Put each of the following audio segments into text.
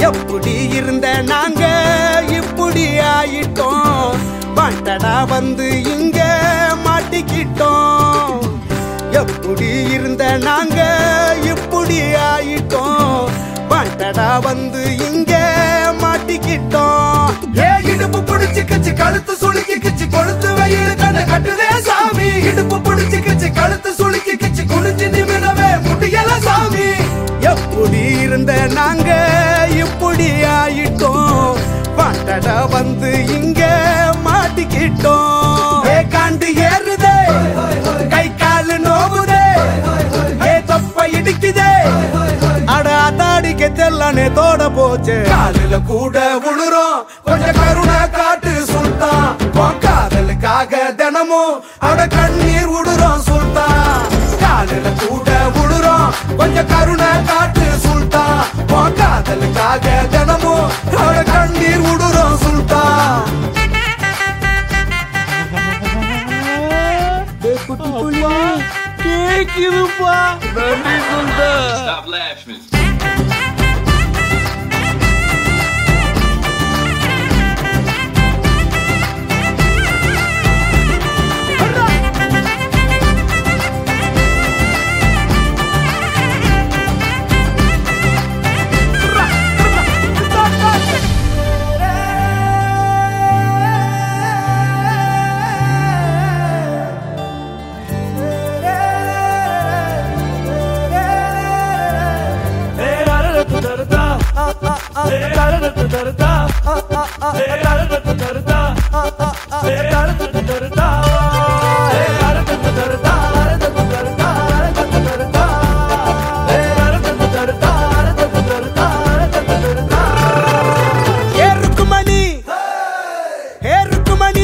எப்படி இருந்த நாங்க இப்படி ஆயிட்டோம் பாட்டடா வந்து இங்க மாட்டிக்கிட்டோம் எப்படி இருந்த நாங்க இப்படி ஆயிட்டோம் பாட்டடா வந்து இங்க மாட்டிக்கிட்டோம் ஏ இடுப்பு பிடிச்சு கிச்சு கழுத்து சுளுக்கி கிச்சு கொழுத்து வெயில் கண்ண கட்டுதே சாமி இடுப்பு பிடிச்சு கிச்சு கழுத்து சுளுக்கி கிச்சு குனிஞ்சு நிமிடவே முடியல சாமி எப்படி இருந்த நாங்க இப்படி ஆயிட்டோம் பாட்டடா வந்து இங்க மாட்டிக்கிட்டோம் ஏ காண்டு ஏறுதே கை காலு நோவுதே ஏ தொப்ப இடிக்குதே அட அதாடிக்க தெல்லானே தோட போச்சு காலில கூட உளுறோம் கொஞ்சம் கருணை காட்டு சுல்தான் உன் காதலுக்காக தினமும் அவட கண்ணீர் விடுறோம் சுல்தான் காலில கூட உளுறோம் கொஞ்சம் கருணை காட்டு சுல்தான் உன் காதலுக்காக தினமும் அவட கண்ணீர் விடுறோம் சுல்தான் கேக்குதுப்பா நன்றி சுல்தான் Stop laughing. ஏருக்கு மணி ஏருக்கு மணி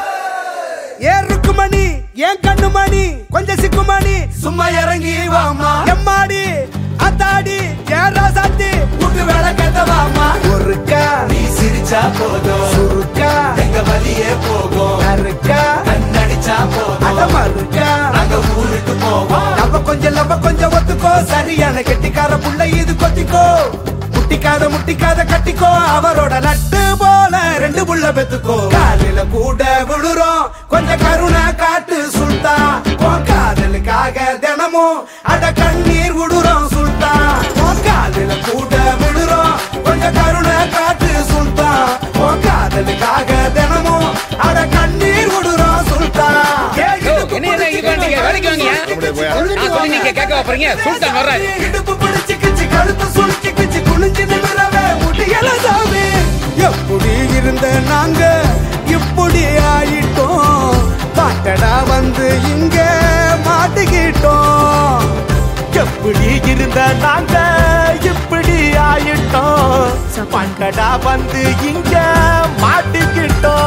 ஏருக்கு மணி ஏன் கண்ணு மணி கொஞ்சம் சிக்கு மணி சும்மா இறங்கி வாமா எம்மாடி அத்தாடி ஏன் ராசாத்தி கூட்டு வேலை கட்டவாமா ஒருக்கா நீ சிரிச்சா போதும் சுருக்கா எங்க வழியே போகும் கருக்கா கண்ணடிச்சா போதும் அடமருக்கா நாங்க ஊருக்கு போவோம் லவ கொஞ்சம் லவ கொஞ்சம் ஒத்துக்கோ சரியான கெட்டிக்கார புள்ள இது கொத்திக்கோ முட்டிக்காத முட்டிக்காத கட்டிக்கோ அவரோட நட்டு போல ரெண்டு புள்ள பெத்துக்கோ காலில கூட விழுறோம் கொஞ்சம் கருணை காட்டு சுல்தா உன் காதலுக்காக தினமும் அட கண்ணீர் விடுறோம் சுல்தா உன் காலில கூட விழுறோம் கொஞ்சம் கருணை காட்டு சுல்தா உன் காதலுக்காக தினமும் அட கண்ணீர் விடுறோம் சுல்தா என்ன என்ன இது பண்ணீங்க வேலைக்கு வாங்க நான் சொல்லி நீங்க கேட்க போறீங்க சுல்தான் வர்றாரு இடுப்பு பிடிச்சு கிச்சு கழுத்து சுளுக்கி கிச்சு குனிஞ்சு நிமிரவே முடியல சாமி எப்படி இருந்த நாங்க இப்படி ஆயிட்டோம் பாட்டடா வந்து இங்க மாட்டிக்கிட்டோம் எப்படி இருந்த நாங்க இப்படி ஆயிட்டோம் பாட்டடா வந்து இங்க மாட்டிக்கிட்டோம்